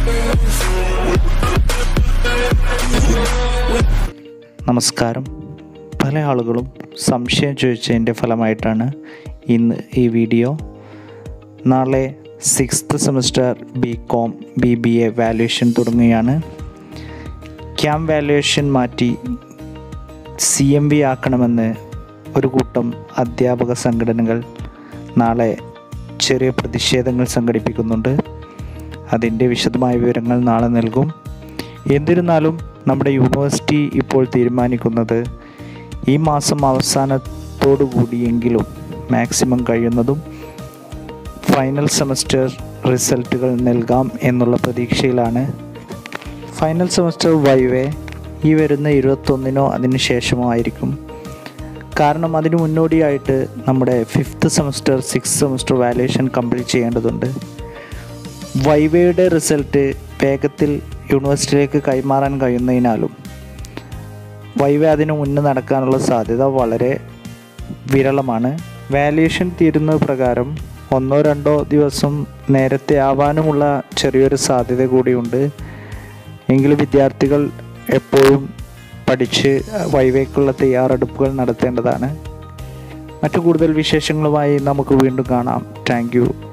നമസ്കാരം പല ആളുകളും സംശയം ചോദിച്ചതിൻ്റെ ഫലമായിട്ടാണ് ഇന്ന് ഈ വീഡിയോ നാളെ sixth semester B com B B A valuation തുടങ്ങുകയാണ് ക്യാം വാല്യുവേഷൻ മാറ്റി സി എം വി ആക്കണമെന്ന് ഒരു കൂട്ടം അധ്യാപക സംഘടനകൾ നാളെ ചെറിയ പ്രതിഷേധങ്ങൾ സംഘടിപ്പിക്കുന്നുണ്ട് അതിൻ്റെ വിശദമായ വിവരങ്ങൾ നാളെ നൽകും എന്നിരുന്നാലും നമ്മുടെ യൂണിവേഴ്സിറ്റി ഇപ്പോൾ തീരുമാനിക്കുന്നത് ഈ മാസം അവസാനത്തോടു കൂടിയെങ്കിലും മാക്സിമം കഴിയുന്നതും ഫൈനൽ സെമസ്റ്റർ റിസൾട്ടുകൾ നൽകാം എന്നുള്ള പ്രതീക്ഷയിലാണ് ഫൈനൽ സെമസ്റ്റർ വൈവേ ഈ വരുന്ന ഇരുപത്തൊന്നിനോ അതിന് ശേഷമോ ആയിരിക്കും കാരണം അതിന് മുന്നോടിയായിട്ട് നമ്മുടെ fifth semester six semester valuation complete ചെയ്യേണ്ടതുണ്ട് വൈവയുടെ റിസൾട്ട് വേഗത്തിൽ യൂണിവേഴ്സിറ്റിയിലേക്ക് കൈമാറാൻ കഴിയുന്നതിനാലും വൈവ അതിനു മുന്നേ നടക്കാനുള്ള സാധ്യത വളരെ വിരളമാണ് വാല്യുവേഷൻ തീരുന്നത് പ്രകാരം ഒന്നോ രണ്ടോ ദിവസം നേരത്തെ ആവാനുമുള്ള ചെറിയൊരു സാധ്യത കൂടിയുണ്ട് എങ്കിലും വിദ്യാർത്ഥികൾ എപ്പോഴും പഠിച്ച് വൈവേക്കുള്ള തയ്യാറെടുപ്പുകൾ നടത്തേണ്ടതാണ് മറ്റു കൂടുതൽ വിശേഷങ്ങളുമായി നമുക്ക് വീണ്ടും കാണാം താങ്ക്